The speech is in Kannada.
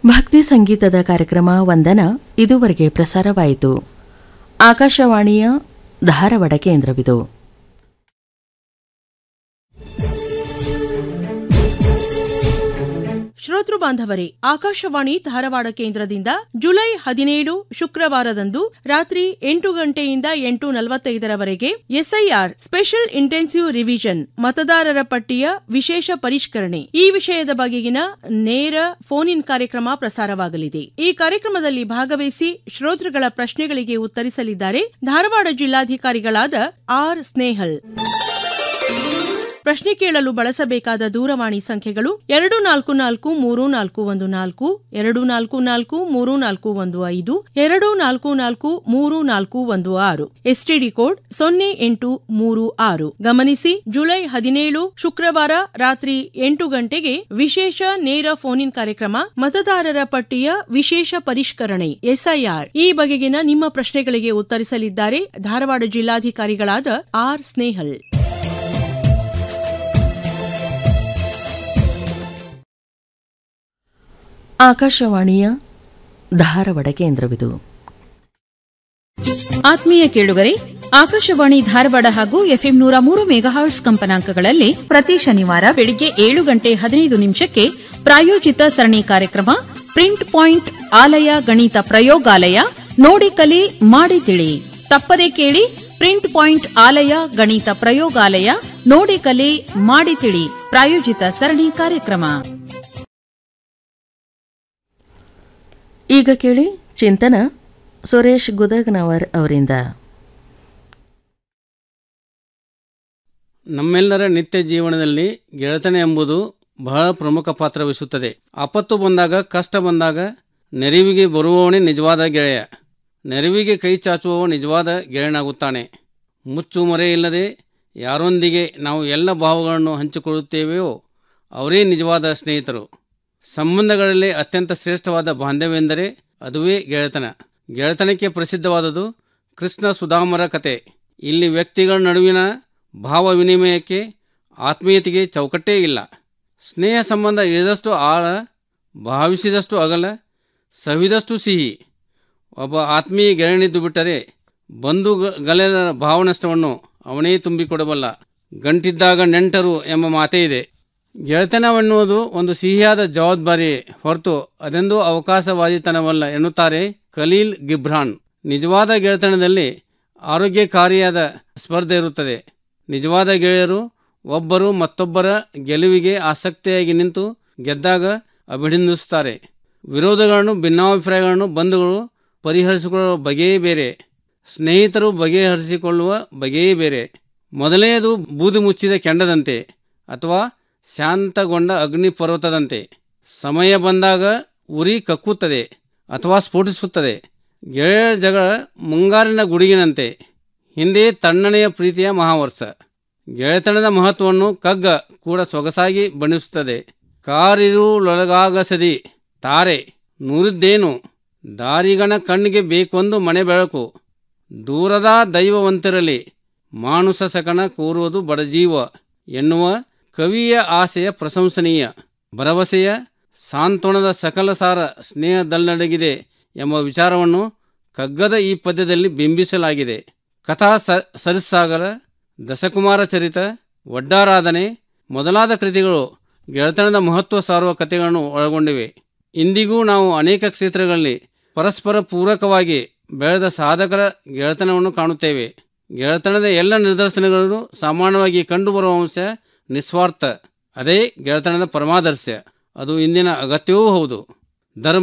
ಭಕ್ತಿ ಸಂಗೀತದ ಕಾರ್ಯಕ್ರಮ ವಂದನ ಇದುವರೆಗೆ ಪ್ರಸಾರವಾಯಿತು ಆಕಾಶವಾಣಿಯ ಧಾರವಾಡ ಕೇಂದ್ರವಿದು ಶ್ರೋತೃ ಬಾಂಧವರೇ ಆಕಾಶವಾಣಿ ಧಾರವಾಡ ಕೇಂದ್ರದಿಂದ ಜುಲೈ ಹದಿನೇಳು ಶುಕ್ರವಾರದಂದು ರಾತ್ರಿ ಎಂಟು ಗಂಟೆಯಿಂದ ಎಂಟು ನಲವತ್ತೈದರವರೆಗೆ ಎಸ್ಐಆರ್ ಸ್ಪೆಷಲ್ ಇಂಟೆನ್ಸಿವ್ ರಿವಿಷನ್ ಮತದಾರರ ಪಟ್ಟಿಯ ವಿಶೇಷ ಪರಿಷ್ಕರಣೆ ಈ ವಿಷಯದ ಬಗೆಗಿನ ನೇರ ಫೋನ್ ಇನ್ ಕಾರ್ಯಕ್ರಮ ಪ್ರಸಾರವಾಗಲಿದೆ ಈ ಕಾರ್ಯಕ್ರಮದಲ್ಲಿ ಭಾಗವಹಿಸಿ ಶ್ರೋತೃಗಳ ಪ್ರಶ್ನೆಗಳಿಗೆ ಉತ್ತರಿಸಲಿದ್ದಾರೆ ಧಾರವಾಡ ಜಿಲ್ಲಾಧಿಕಾರಿಗಳಾದ ಆರ್ ಸ್ನೇಹಲ್ ಪ್ರಶ್ನೆ ಕೇಳಲು ಬಳಸಬೇಕಾದ ದೂರವಾಣಿ ಸಂಖ್ಯೆಗಳು ಎರಡು ನಾಲ್ಕು ನಾಲ್ಕು ಮೂರು ನಾಲ್ಕು ಒಂದು ನಾಲ್ಕು ಎರಡು ನಾಲ್ಕು ನಾಲ್ಕು ಮೂರು ನಾಲ್ಕು ಒಂದು ಐದು ಎರಡು ನಾಲ್ಕು ನಾಲ್ಕು ಮೂರು ನಾಲ್ಕು ಒಂದು ಆರು ಎಸ್ಟಿಡಿ ಕೋಡ್ ಸೊನ್ನೆ ಎಂಟು ಮೂರು ಆರು ಗಮನಿಸಿ ಜುಲೈ ಹದಿನೇಳು ಶುಕ್ರವಾರ ರಾತ್ರಿ ಎಂಟು ಗಂಟೆಗೆ ವಿಶೇಷ ನೇರ ಫೋನ್ ಇನ್ ಕಾರ್ಯಕ್ರಮ ಮತದಾರರ ಪಟ್ಟಿಯ ವಿಶೇಷ ಪರಿಷ್ಕರಣೆ ಎಸ್ಐಆರ್ ಈ ಬಗೆಗಿನ ನಿಮ್ಮ ಪ್ರಶ್ನೆಗಳಿಗೆ ಉತ್ತರಿಸಲಿದ್ದಾರೆ ಧಾರವಾಡ ಜಿಲ್ಲಾಧಿಕಾರಿಗಳಾದ ಆರ್ ಸ್ನೇಹಲ್ ಆಕಾಶವಾಣಿಯ ಧಾರವಾಡ ಕೇಂದ್ರವಿದು ಆತ್ಮೀಯ ಕೇಳುಗರೆ ಆಕಾಶವಾಣಿ ಧಾರವಾಡ ಹಾಗೂ ಎಫ್ಎಂ ನೂರ ಮೂರು ಮೆಗಾಹರ್ಟ್ಸ್ ಕಂಪನಾಂಕಗಳಲ್ಲಿ ಪ್ರತಿ ಶನಿವಾರ ಬೆಳಿಗ್ಗೆ ಏಳು ಗಂಟೆ ಹದಿನೈದು ನಿಮಿಷಕ್ಕೆ ಪ್ರಾಯೋಜಿತ ಸರಣಿ ಕಾರ್ಯಕ್ರಮ ಪ್ರಿಂಟ್ ಪಾಯಿಂಟ್ ಆಲಯ ಗಣಿತ ಪ್ರಯೋಗಾಲಯ ನೋಡಿ ಕಲಿ ಮಾಡಿ ತಿಳಿ ತಪ್ಪದೆ ಕೇಳಿ ಪ್ರಿಂಟ್ ಪಾಯಿಂಟ್ ಆಲಯ ಗಣಿತ ಪ್ರಯೋಗಾಲಯ ನೋಡಿ ಕಲಿ ಮಾಡಿ ತಿಳಿ ಪ್ರಾಯೋಜಿತ ಸರಣಿ ಕಾರ್ಯಕ್ರಮ ಈಗ ಕೇಳಿ ಚಿಂತನ ಸುರೇಶ್ ಗುದಗ್ನವರ್ ಅವರಿಂದ ನಮ್ಮೆಲ್ಲರ ನಿತ್ಯ ಜೀವನದಲ್ಲಿ ಗೆಳೆತನ ಎಂಬುದು ಬಹಳ ಪ್ರಮುಖ ಪಾತ್ರ ವಹಿಸುತ್ತದೆ ಆಪತ್ತು ಬಂದಾಗ ಕಷ್ಟ ಬಂದಾಗ ನೆರವಿಗೆ ಬರುವವನೇ ನಿಜವಾದ ಗೆಳೆಯ ನೆರವಿಗೆ ಕೈ ಚಾಚುವವ ನಿಜವಾದ ಗೆಳೆಯನಾಗುತ್ತಾನೆ ಮುಚ್ಚು ಮರೆ ಇಲ್ಲದೆ ಯಾರೊಂದಿಗೆ ನಾವು ಎಲ್ಲ ಭಾವಗಳನ್ನು ಹಂಚಿಕೊಳ್ಳುತ್ತೇವೆಯೋ ಅವರೇ ನಿಜವಾದ ಸ್ನೇಹಿತರು ಸಂಬಂಧಗಳಲ್ಲಿ ಅತ್ಯಂತ ಶ್ರೇಷ್ಠವಾದ ಬಾಂಧವ್ಯವೆಂದರೆ ಅದುವೇ ಗೆಳೆತನ ಗೆಳೆತನಕ್ಕೆ ಪ್ರಸಿದ್ಧವಾದುದು ಕೃಷ್ಣ ಸುಧಾಮರ ಕತೆ ಇಲ್ಲಿ ವ್ಯಕ್ತಿಗಳ ನಡುವಿನ ಭಾವ ವಿನಿಮಯಕ್ಕೆ ಆತ್ಮೀಯತೆಗೆ ಚೌಕಟ್ಟೇ ಇಲ್ಲ ಸ್ನೇಹ ಸಂಬಂಧ ಇಳಿದಷ್ಟು ಆಳ ಭಾವಿಸಿದಷ್ಟು ಅಗಲ ಸವಿದಷ್ಟು ಸಿಹಿ ಒಬ್ಬ ಆತ್ಮೀಯ ಗೆಳೆಯನಿದ್ದು ಬಿಟ್ಟರೆ ಬಂಧು ಗಲೆರ ಭಾವನಷ್ಟವನ್ನು ಅವನೇ ತುಂಬಿಕೊಡಬಲ್ಲ ಗಂಟಿದ್ದಾಗ ನೆಂಟರು ಎಂಬ ಮಾತೇ ಇದೆ ಗೆಳೆತನವೆನ್ನುವುದು ಒಂದು ಸಿಹಿಯಾದ ಜವಾಬ್ದಾರಿ ಹೊರತು ಅದೆಂದೂ ಅವಕಾಶವಾದಿತನವಲ್ಲ ಎನ್ನುತ್ತಾರೆ ಖಲೀಲ್ ಗಿಬ್ರಾನ್ ನಿಜವಾದ ಗೆಳೆತನದಲ್ಲಿ ಆರೋಗ್ಯಕಾರಿಯಾದ ಸ್ಪರ್ಧೆ ಇರುತ್ತದೆ ನಿಜವಾದ ಗೆಳೆಯರು ಒಬ್ಬರು ಮತ್ತೊಬ್ಬರ ಗೆಲುವಿಗೆ ಆಸಕ್ತಿಯಾಗಿ ನಿಂತು ಗೆದ್ದಾಗ ಅಭಿನಂದಿಸುತ್ತಾರೆ ವಿರೋಧಗಳನ್ನು ಭಿನ್ನಾಭಿಪ್ರಾಯಗಳನ್ನು ಬಂಧುಗಳು ಪರಿಹರಿಸಿಕೊಳ್ಳುವ ಬಗೆಯೇ ಬೇರೆ ಸ್ನೇಹಿತರು ಬಗೆಹರಿಸಿಕೊಳ್ಳುವ ಬಗೆಯೇ ಬೇರೆ ಮೊದಲನೆಯದು ಬೂದು ಮುಚ್ಚಿದ ಕೆಂಡದಂತೆ ಅಥವಾ ಶಾಂತಗೊಂಡ ಅಗ್ನಿ ಪರ್ವತದಂತೆ ಸಮಯ ಬಂದಾಗ ಉರಿ ಕಕ್ಕುತ್ತದೆ ಅಥವಾ ಸ್ಫೋಟಿಸುತ್ತದೆ ಗೆಳೆಯ ಜಗಳ ಮುಂಗಾರಿನ ಗುಡುಗಿನಂತೆ ಹಿಂದೆ ತಣ್ಣನೆಯ ಪ್ರೀತಿಯ ಮಹಾವರ್ಷ ಗೆಳೆತನದ ಮಹತ್ವವನ್ನು ಕಗ್ಗ ಕೂಡ ಸೊಗಸಾಗಿ ಬಣ್ಣಿಸುತ್ತದೆ ಕಾರಿರುಳಗಾಗಸದಿ ತಾರೆ ನೂರಿದ್ದೇನು ದಾರಿಗಣ ಕಣ್ಣಿಗೆ ಬೇಕೊಂದು ಮನೆ ಬೆಳಕು ದೂರದ ದೈವವಂತಿರಲಿ ಮಾನುಸ ಸಕಣ ಕೋರುವುದು ಬಡಜೀವ ಎನ್ನುವ ಕವಿಯ ಆಸೆಯ ಪ್ರಶಂಸನೀಯ ಭರವಸೆಯ ಸಾಂತ್ವನದ ಸಕಲ ಸಾರ ಸ್ನೇಹದಲ್ಲಡಗಿದೆ ಎಂಬ ವಿಚಾರವನ್ನು ಕಗ್ಗದ ಈ ಪದ್ಯದಲ್ಲಿ ಬಿಂಬಿಸಲಾಗಿದೆ ಕಥಾ ಸ ಸರಿಸಾಗರ ದಶಕುಮಾರ ಚರಿತ ಒಡ್ಡಾರಾಧನೆ ಮೊದಲಾದ ಕೃತಿಗಳು ಗೆಳೆತನದ ಮಹತ್ವ ಸಾರುವ ಕಥೆಗಳನ್ನು ಒಳಗೊಂಡಿವೆ ಇಂದಿಗೂ ನಾವು ಅನೇಕ ಕ್ಷೇತ್ರಗಳಲ್ಲಿ ಪರಸ್ಪರ ಪೂರಕವಾಗಿ ಬೆಳೆದ ಸಾಧಕರ ಗೆಳೆತನವನ್ನು ಕಾಣುತ್ತೇವೆ ಗೆಳೆತನದ ಎಲ್ಲ ನಿದರ್ಶನಗಳನ್ನು ಸಾಮಾನ್ಯವಾಗಿ ಕಂಡುಬರುವ ಅಂಶ ನಿಸ್ವಾರ್ಥ ಅದೇ ಗೆಳೆತನದ ಪರಮಾದರ್ಶ ಅದು ಇಂದಿನ ಅಗತ್ಯವೂ ಹೌದು ಧರ್ಮ